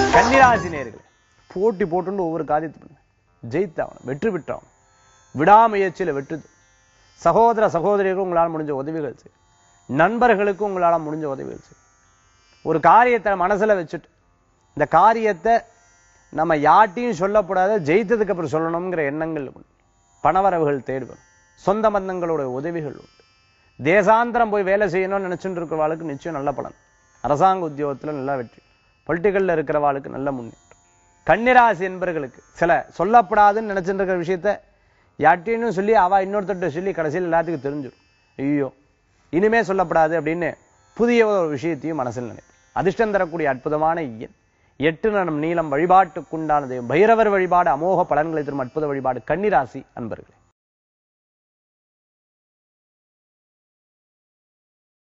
கன்னிராசி நேர்களே போட்டி போட்டுண்டு ஒவ்வொரு காரியத்தை பண்ணுங்க ஜெயித்தாகணும் வெற்றி பெற்றாகணும் விடாமுயற்சியில வெற்றி சகோதர சகோதரிகளுக்கு உங்களால் முடிஞ்ச உதவிகள் செய்யும் நண்பர்களுக்கு உங்களால் முடிஞ்ச உதவிகள் செய்யும் ஒரு காரியத்தை மனசுல வச்சுட்டு இந்த காரியத்தை நம்ம யார்ட்டையும் சொல்லக்கூடாத ஜெயித்ததுக்கு அப்புறம் சொல்லணுங்கிற எண்ணங்கள் உண்டு பணவரவுகள் தேடுவோம் சொந்த பந்தங்களோட உதவிகள் உண்டு தேசாந்திரம் போய் வேலை செய்யணும்னு நினைச்சுட்டு இருக்கிறவாளுக்கு நிச்சயம் நல்ல பலன் அரசாங்க உத்தியோகத்துல நல்ல வெற்றி பொலிட்டிக்கல்ல இருக்கிறவாளுக்கு நல்ல முன்னேற்றம் கன்னிராசி என்பர்களுக்கு சில சொல்லப்படாதுன்னு நினைச்சிட்டு இருக்கிற விஷயத்த யார்ட்டையும் சொல்லி அவ இன்னொருத்தர்கிட்ட சொல்லி கடைசியில் எல்லாத்துக்கும் தெரிஞ்சிடும் ஐயோ இனிமே சொல்லப்படாது அப்படின்னு புதிய ஒரு விஷயத்தையும் மனசில் நினைப்பேன் அதிர்ஷ்டம் தரக்கூடிய அற்புதமான எண் எட்டு நடம் நீளம் வழிபாட்டுக்குண்டான தெய்வம் பைரவர் வழிபாடு அமோக பலன்களை தரும் அற்புத வழிபாடு கன்னிராசி அன்பர்களே